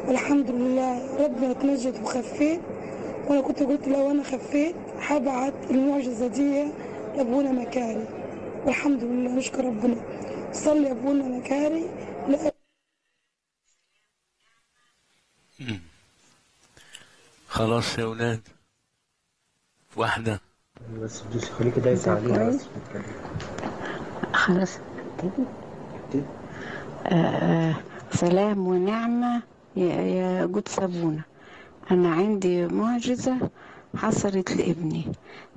والحمد لله ربنا اتمجد وخفيت وانا كنت قلت لو انا خفيت هبعت المعجزه دي لابونا مكاري والحمد لله نشكر ربنا صلي ابونا مكاري لا خلاص يا أولاد واحدة بس بس خليكي دايسة ده عليها كويس. بس بتكلم. خلاص ابتدي آه سلام ونعمة يا, يا جود سابونا أنا عندي معجزة حصلت لابني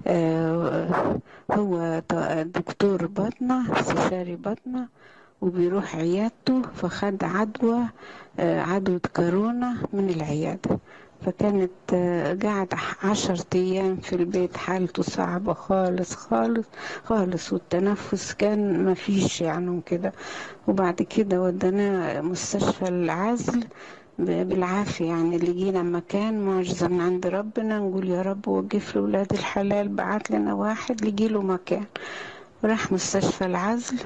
آه هو ط- دكتور بطنة استشاري بطنة وبيروح عيادته فخد عدوى آه عدوى كورونا من العيادة فكانت آه، قاعد عشر أيام في البيت حالته صعبة خالص خالص خالص والتنفس كان ما فيش يعني وكده وبعد كده وديناه مستشفى العزل ب- بالعافية يعني لقينا مكان معجزة من عند ربنا نقول يا رب وقف له ولاد الحلال بعت لنا واحد لقيله مكان راح مستشفى العزل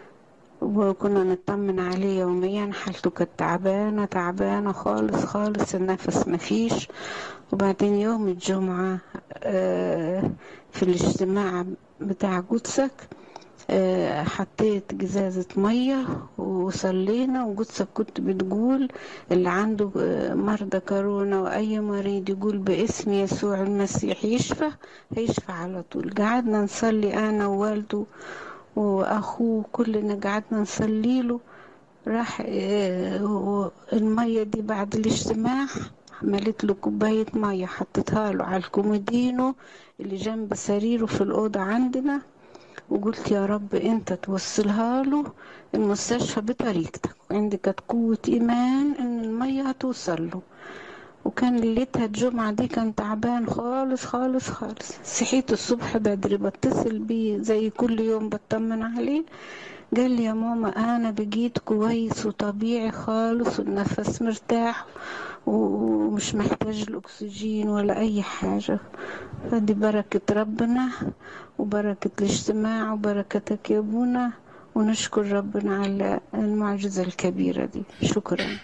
وكنا نطمن عليه يوميا حالته كانت تعبانة تعبانة خالص خالص النفس مفيش وبعدين يوم الجمعة آه، في الاجتماع بتاع قدسك آه، حطيت جزازة مية وصلينا وقدسك كنت بتقول اللي عنده آه، مرضى كورونا وأي مريض يقول باسم يسوع المسيح يشفى هيشفى على طول قعدنا نصلي أنا ووالده واخوه كلنا قعدنا نصلي له راح آه، و- المية دي بعد الاجتماع عملت له كوباية مية حطيتها له على الكومودينو اللي جنب سريره في الأوضة عندنا وقلت يا رب انت توصلها له المستشفى بطريقتك وعندي كانت قوة إيمان إن المية هتوصل له وكان ليلتها الجمعة دي كان تعبان خالص خالص خالص صحيت الصبح بدري بتصل بيه زي كل يوم بطمن عليه قال لي يا ماما أنا بقيت كويس وطبيعي خالص والنفس مرتاح ومش محتاج الأكسجين ولا أي حاجة فدي بركة ربنا وبركة الاجتماع وبركتك يا أبونا ونشكر ربنا على المعجزة الكبيرة دي شكرا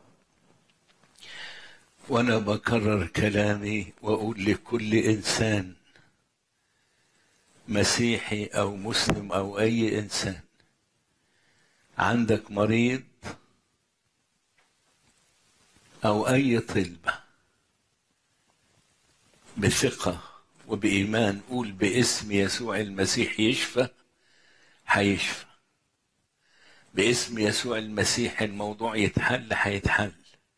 وأنا بكرر كلامي وأقول لكل إنسان مسيحي أو مسلم أو أي إنسان عندك مريض أو أي طلبة بثقة وبإيمان قول باسم يسوع المسيح يشفى هيشفى باسم يسوع المسيح الموضوع يتحل هيتحل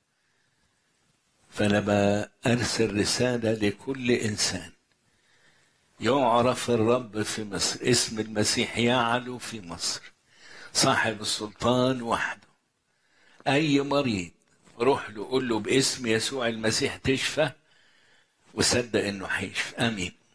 فأنا بأرسل رسالة لكل إنسان يعرف الرب في مصر اسم المسيح يعلو في مصر صاحب السلطان وحده أي مريض روح له قول له باسم يسوع المسيح تشفى وصدق إنه هيشفى آمين